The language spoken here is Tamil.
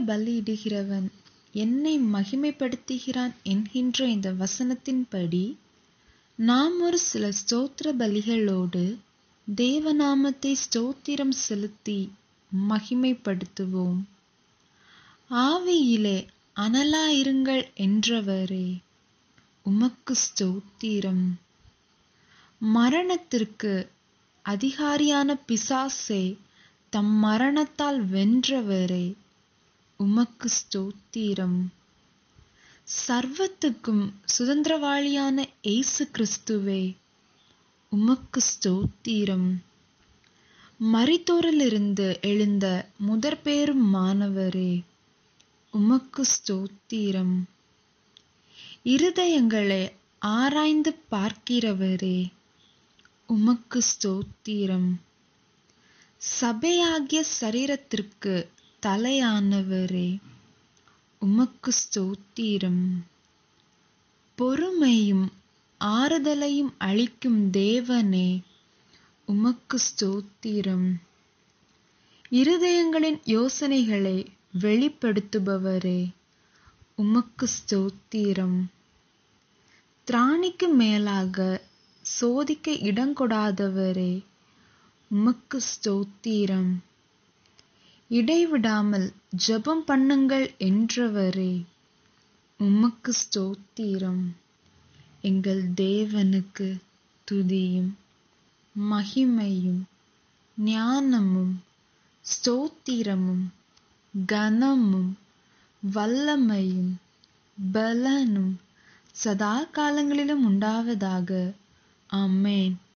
பலியிடுகிறவன் என்னை மகிமைப்படுத்துகிறான் என்கின்ற இந்த வசனத்தின்படி நாம் ஒரு சில ஸ்தோத்திர பலிகளோடு தேவநாமத்தை ஸ்தோத்திரம் செலுத்தி மகிமைப்படுத்துவோம் ஆவியிலே அனலாயிருங்கள் என்றவரே உமக்கு ஸ்தோத்திரம் மரணத்திற்கு அதிகாரியான பிசாசே தம் மரணத்தால் வென்றவரே உமக்கு ஸ்தோத்திரம் சர்வத்துக்கும் சுதந்திரவாளியான இயேசு கிறிஸ்துவே உமக்கு ஸ்தோத்திரம் மரித்தோரிலிருந்து எழுந்த முதற்பேரும் மாணவரே உமக்கு ஸ்தோத்திரம் இருதயங்களை ஆராய்ந்து பார்க்கிறவரே உமக்கு ஸ்தோத்திரம் சபையாகிய சரீரத்திற்கு தலையானவரே உமக்கு ஸ்தோத்திரம் பொறுமையும் ஆறுதலையும் அளிக்கும் தேவனே உமக்கு ஸ்தோத்திரம் இருதயங்களின் யோசனைகளை வெளிப்படுத்துபவரே உமக்கு ஸ்தோத்திரம் திராணிக்கு மேலாக சோதிக்க இடங்கொடாதவரே உமக்கு ஸ்தோத்திரம் இடைவிடாமல் ஜெபம் பண்ணுங்கள் என்றவரே உமக்கு ஸ்தோத்திரம் எங்கள் தேவனுக்கு துதியும் மகிமையும் ஞானமும் ஸ்தோத்திரமும் கனமும் வல்லமையும் பலனும் சதா காலங்களிலும் உண்டாவதாக ஆமேன்